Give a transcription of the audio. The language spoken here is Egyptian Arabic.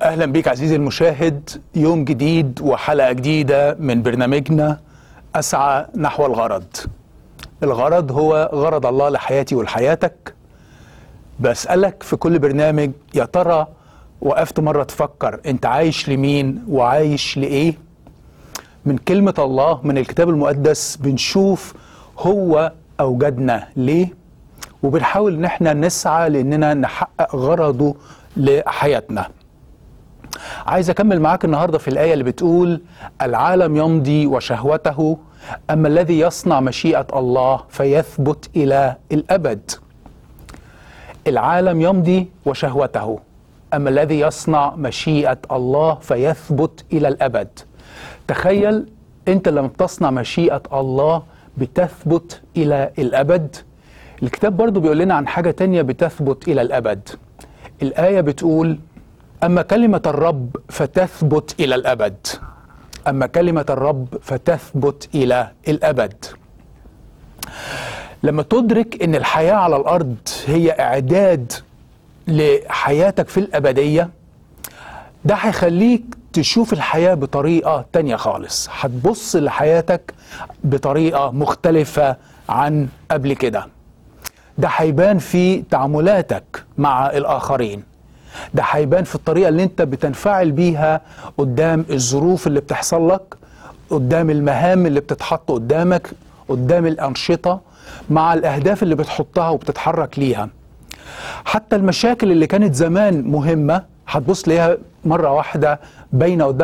اهلا بيك عزيزي المشاهد يوم جديد وحلقه جديده من برنامجنا اسعى نحو الغرض الغرض هو غرض الله لحياتي ولحياتك بسالك في كل برنامج يا ترى وقفت مره تفكر انت عايش لمين وعايش لايه من كلمه الله من الكتاب المقدس بنشوف هو اوجدنا ليه وبنحاول ان احنا نسعى لاننا نحقق غرضه لحياتنا عايز اكمل معاك النهارده في الايه اللي بتقول العالم يمضي وشهوته اما الذي يصنع مشيئه الله فيثبت الى الابد العالم يمضي وشهوته اما الذي يصنع مشيئه الله فيثبت الى الابد تخيل انت لما تصنع مشيئه الله بتثبت الى الابد الكتاب برضو بيقول لنا عن حاجه تانية بتثبت الى الابد الايه بتقول أما كلمة الرب فتثبت إلى الأبد أما كلمة الرب فتثبت إلى الأبد لما تدرك أن الحياة على الأرض هي إعداد لحياتك في الأبدية ده هيخليك تشوف الحياة بطريقة تانية خالص هتبص لحياتك بطريقة مختلفة عن قبل كده ده هيبان في تعاملاتك مع الآخرين ده هيبان في الطريقه اللي انت بتنفعل بيها قدام الظروف اللي بتحصل لك قدام المهام اللي بتتحط قدامك قدام الانشطه مع الاهداف اللي بتحطها وبتتحرك ليها حتى المشاكل اللي كانت زمان مهمه هتبص ليها مره واحده باينه قدام